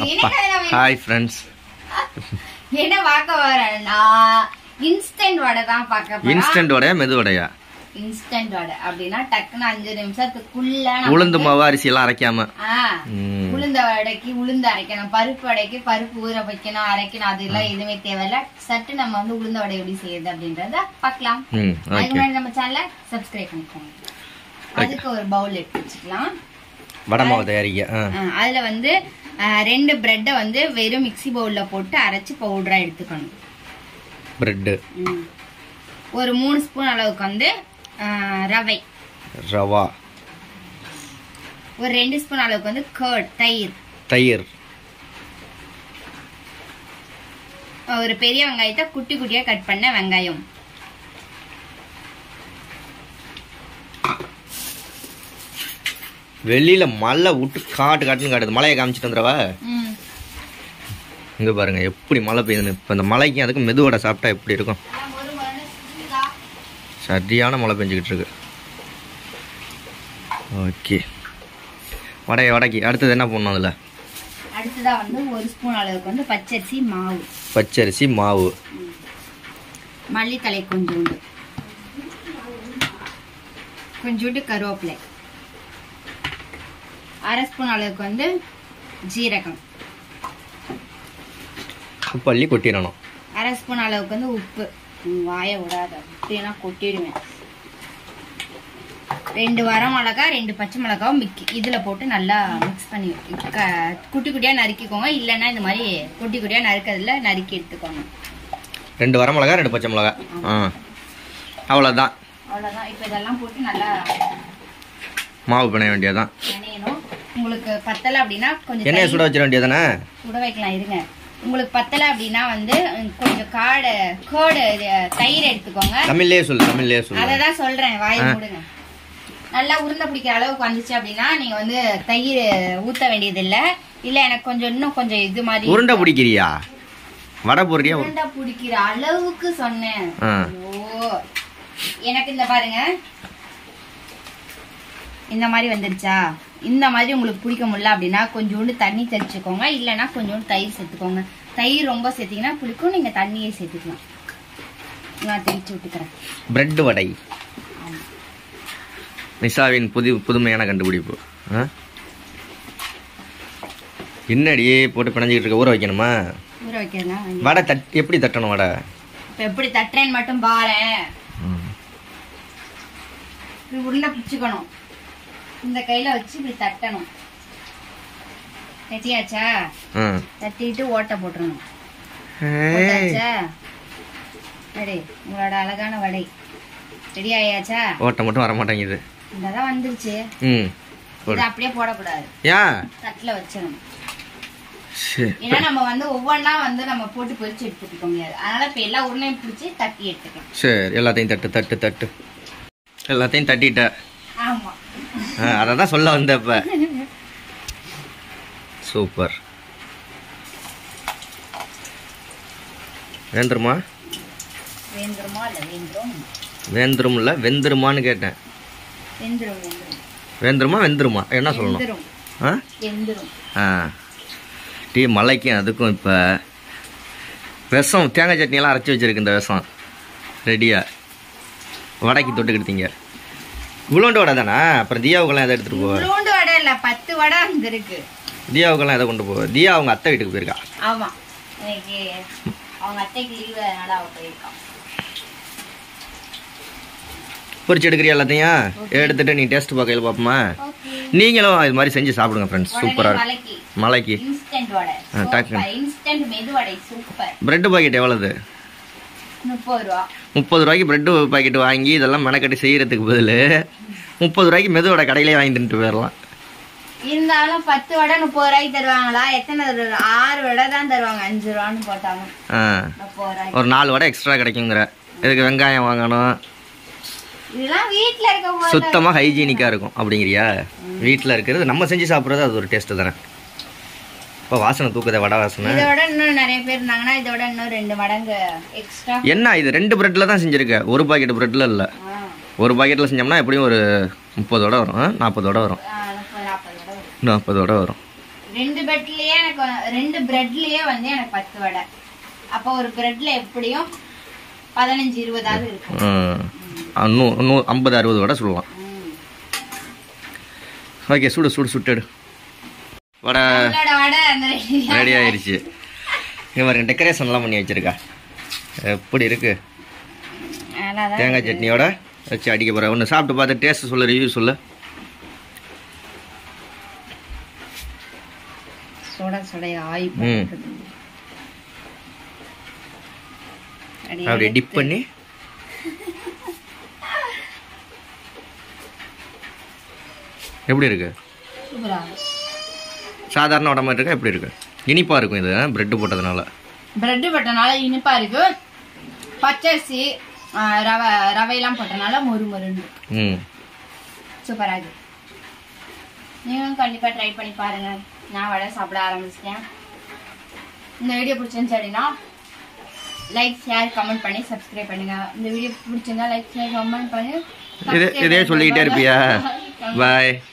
எனக்கு அதெல்லாம் வேணும். ஹாய் ஃப்ரெண்ட்ஸ் என்ன பார்க்க வரேன்னா இன்ஸ்டன்ட் வடை தான் பார்க்க போறேன் இன்ஸ்டன்ட் வடையா மெது வடையா இன்ஸ்டன்ட் வடை அப்படின்னா டக்குன்னு அஞ்சு நிமிஷத்துக்குள்ள நம்ம உளுந்து மாவு அரிசி எல்லாம் அரைக்காம ஆ, ம். உளுந்த வடைக்கு உளுந்து அரைக்கணும் பருப்பு வடைக்கு பருப்பு ஊற வைக்கணும் அரைக்கணும் அதெல்லாம் எதுவுமே தேவையில்ல சட்டு நம்ம வந்து உளுந்த வடை எப்படி செய்யுது அப்படின்றத பார்க்கலாம் ம் அதுக்கு ஓகே முன்னாடி நம்ம சேனலை சப்ஸ்கிரைப் பண்ணிக்கோங்க அதுக்கு ஒரு பவுல் எடுத்து வச்சுக்கலாம் வடை மாவு தயாரிக்க ஆ ஆ, அதுல வந்து ஆ, ரெண்டு பிரெட்டை வந்து வெறும் மிக்ஸி பவுல்ல போட்டு அரைச்சு பவுடரா எடுத்துக்கணும் பிரெட்டு ம். ஒரு மூணு ஸ்பூன் அளவுக்கு வந்து ஆ, ரவை ரவா ஒரு ரெண்டு ஸ்பூன் அளவுக்கு வந்து கர்ட் தயிர் தயிர் ஒரு பெரிய வெங்காயத்தை குட்டி குட்டியா கட் பண்ண வெங்காயம் வெளியில மழை விட்டு காட்டு காட்டுன்னு காட்டுது மழையை காமிச்சிட்டு வந்துடவா ம். இங்க பாருங்க எப்படி மழை பெய்யுதுன்னு இப்போ இந்த மழைக்கு அதுக்கு மெது வடை சாப்பிட்டா எப்படி இருக்கும் எல்லாம் மொறு மொறுன்னு சுடுதா? சரியான மழை பெஞ்சுக்கிட்டு இருக்கு ஓகே வடை வடைக்கு அடுத்தது என்ன பண்ணணும் அதில் அடுத்ததா வந்து ஒரு ஸ்பூன் அளவுக்கு வந்து பச்சரிசி மாவு பச்சரிசி மாவு மல்லித்தலை கொஞ்சோண்டு கொஞ்சோண்டு கருவேப்பிலை அரை ஸ்பூன் அளவுக்கு வந்து ஜீரகம் உப்பள்ளி கொட்டிடணும் அரை ஸ்பூன் அளவுக்கு வந்து உப்பு உம், வாயை விடாத அப்படின்னா கொட்டிடுவேன் ரெண்டு வர மிளகா ரெண்டு பச்சை மிளகாவும் மிக்கி இதுல போட்டு நல்லா மிக்ஸ் பண்ணி க- குட்டி குட்டியா நறுக்கிக்கோங்க இல்லைன்னா இந்த மாதிரி குட்டி குட்டியா நறுக்கிறதுல நறுக்கி எடுத்துக்கோங்க ரெண்டு வரமிளகா ரெண்டு பச்சை மிளகா ஆ அவ்வளோதான் அவ்வளவுதான் இப்போ இதெல்லாம் போட்டு நல்லா மாவு பிணைய வேண்டியதுதான் நினையணும் உங்களுக்கு பத்தலை அப்படின்னா கொஞ்சம் எண்ணெயை தயிர் சுட வச்சிட வேண்டியதானே சுட வைக்கலாம் இருங்க உங்களுக்கு பத்தலை அப்படின்னா வந்து உம், கொஞ்சம் காடை கோடு தயிர் எடுத்துக்கோங்க தமிழ்லயே சொல்லு தமிழ்லயே சொல்லு அதை தான் சொல்றேன் வாயை மூடுங்க நல்லா உருண்டை பிடிக்கிற அளவுக்கு வந்துச்சு அப்படின்னா நீங்க வந்து தயிர் ஊத்த வேண்டியது இல்ல இல்ல எனக்கு கொஞ்சம் இன்னும் கொஞ்சம் இது மாதிரி உருண்டை பிடிக்கிறியா வடை போடுறியா உருண்டை பிடிக்கிற அளவுக்கு சொன்னேன் ஆ ஓ எனக்கு இந்த பாருங்க இந்த மாதிரி வந்துருச்சா இந்த மாதிரி உங்களுக்கு பிடிக்க முடியல அப்படின்னா கொஞ்சோண்டு தண்ணி தெளிச்சுக்கோங்க இல்லைன்னா கொஞ்சோண்டு தயிர் சேர்த்துக்கோங்க தயிர் ரொம்ப சேர்த்தீங்கன்னா பிடிக்கும் நீங்க தண்ணியே சேர்த்துக்கலாம் நான் தெளிச்சு விட்டுக்கிறேன் பிரெட் வடை நிஷாவின் புது புதுமையான கண்டுபிடிப்பு ஆ என்னடி போட்டு பிணைஞ்சிக்கிட்டு இருக்க ஊற வைக்கணுமா ஊற வைக்கிறேன் வடை தட் எப்படி தட்டணும் வடை இப்ப எப்படி தட்டுறேன்னு மட்டும் பாரேன் ம். இப்படி உருண்டை பிடிச்சுக்கணும் இந்த கையில வச்சு இப்படி தட்டணும் தட்டியாச்சா ம். தட்டிட்டு ஓட்டை போட்டுறணும் ஏய். போட்டாச்சா ரெடி உங்களோட அழகான வடை ரெடி ஆயாச்சா ஓட்டை மட்டும் வர மாட்டேங்குது இந்ததான் வந்துருச்சு ம் போடு. இதை அப்படியே போடக்கூடாது ஏன் தட்டுல வச்சிடணும் சரி ஏன்னா நம்ம வந்து ஒவ்வொன்றா வந்து நம்ம போட்டு பொரிச்சு எடுத்துக்க முடியாது அதனால இப்ப எல்லா உருளையும் பிடிச்சி தட்டி எடுத்துக்கலாம் சரி எல்லாத்தையும் தட்டு தட்டு தட்டு எல்லாத்தையும் தட்டிட்ட ஆமா அதை தான் சொல்ல வந்த இப்ப சூப்பர் வேந்துருமா வேந்துருமா இல்ல வேந்துரும் வேந்துரும்ல வெந்துருமான்னு கேட்டேன் வெந்துரும் வெந்துரும் வேந்துருமா வெந்துருமா என்ன சொல்லணும் வெந்துரும் ஆ வெந்துரும் ஆ டீ மலைக்கும் அதுக்கும் இப்போ விஷம் தேங்காய் சட்னியெல்லாம் அரைச்சி வச்சிருக்கு இந்த விஷம் ரெடியா வடைக்கு தொட்டுக்கிட்டீங்க இவ்வளோண்டு வடை தானே அப்புறம் தியாவுக்கெல்லாம் எதை எடுத்துகிட்டு போவ இவ்வளோண்டு வடை இல்ல பத்து வடை அங்க இருக்கு தியாவுக்கெல்லாம் எதை கொண்டு போவ தியா அவங்க அத்தை வீட்டுக்கு போயிருக்கா ஆமா இன்னைக்கு அவங்க அத்தைக்கு லீவு அதனால அவ போயிருக்கான் பொரிச்சு எடுக்கிறியா எல்லாத்தையும் எடுத்துட்டு நீ டேஸ்ட் பார்க்கையில பார்ப்போமா ஓகே நீங்களும் இது மாதிரி செஞ்சு சாப்பிடுங்க ஃப்ரெண்ட்ஸ் சூப்பராக இருக்கும் மலைக்கு மலைக்கு இன்ஸ்டன்ட் வடை ஆ, டக்குனு. இன்ஸ்டன்ட் மெது வடை சூப்பர் பிரெட் பாக்கெட் எவ்வளவு முப்பது ரூபா முப்பது ரூபாய்க்கு பிரெட் பாக்கெட் வாங்கி இதெல்லாம் மெனக்கட்டி செய்யறதுக்கு பதில் முப்பது ரூபாய்க்கு மெதுவோட கடையிலே வாங்கி தின்ட்டு போயிடலாம் இருந்தாலும் பத்து வடை முப்பது ரூபாய்க்கு தருவாங்களா எத்தனை தருவாங்க ஆறு வடை தான் தருவாங்க அஞ்சு ரூபான்னு போட்டாங்க ஆ முப்பது ரூபாய்க்கு ஒரு நாலு வடை எக்ஸ்ட்ரா கிடைக்குங்கிற இதுக்கு வெங்காயம் வாங்கணும் இதெல்லாம் வீட்ல இருக்க போது சுத்தமாக ஹைஜீனிக்காக இருக்கும் அப்படிங்கிறியா வீட்டில் இருக்கிறது நம்ம செஞ்சு சாப்பிட்றது அது ஒரு டேஸ்ட்டு தானே இப்போ வாசனை தூக்குதே வடை வாசனை இதோட இன்னும் நிறைய பேர் இருந்தாங்கன்னா இதோட இன்னும் ரெண்டு மடங்கு எக்ஸ்ட்ரா என்ன இது ரெண்டு பிரெட்டில் தான் செஞ்சுருக்க ஒரு பாக்கெட் பிரெட்டில் இல்லை ஒரு பாக்கெட்டில் செஞ்சோம்னா எப்படியும் ஒரு முப்பது வடை வரும் நாற்பது வடை வரும் முப்பது நாற்பது வடை வரும் நாற்பது வடை வரும் ரெண்டு பெட்லயே எனக்கு வ- ரெண்டு பிரெட்லயே வந்து எனக்கு பத்து வடை அப்போ ஒரு பிரெட்ல எப்படியும் பதினஞ்சு இருபதாவது இருக்கும் ஆ, நூ நூ ஐம்பது அறுபது வடை சொல்லலாம் ம். ஓகே சுடு சுடு சுட்டெடு வடை நம்மளோட வடை அந்த ready- ரெடி ஆயிருச்சு இவன் டெக்கரேஷன்லாம் பண்ணி வச்சிருக்கா எப்படி இருக்கு நல்லாதான் தேங்காய் சட்னியோட வச்சு அடிக்க போகிற ஒன்று சாப்பிட்டு பார்த்து டேஸ்ட் சொல்லு ரிவ்யூ சொல்லு சுட சுட ஆய் ம். அப்படியே டிப் பண்ணி எப்படி இருக்கு சூப்பரா சாதாரண உடம்பு இருக்கா எப்படி இருக்கு இனிப்பாக இருக்கும் இது பிரெட்டு போட்டதுனால பிரெட் போட்டனால இனிப்பா இருக்கு பச்சரிசி ஆ, ரவை ரவையெல்லாம் போட்டனால மொறு மொறுன்னு ம் சூப்பரா இருக்கு நீங்களும் கண்டிப்பா ட்ரை பண்ணி பாருங்க நான் வடை சாப்பிட ஆரம்பிச்சிட்டேன் இந்த வீடியோ பிடிச்சிருந்துச்சு அப்படின்னா லைக் ஷேர் கமெண்ட் பண்ணி சப்ஸ்கிரைப் பண்ணுங்க இந்த வீடியோ பிடிச்சிருந்தா லைக் ஷேர் கமெண்ட் பண்ணி இதே இதே சொல்லிக்கிட்டே இருப்பியா பாய்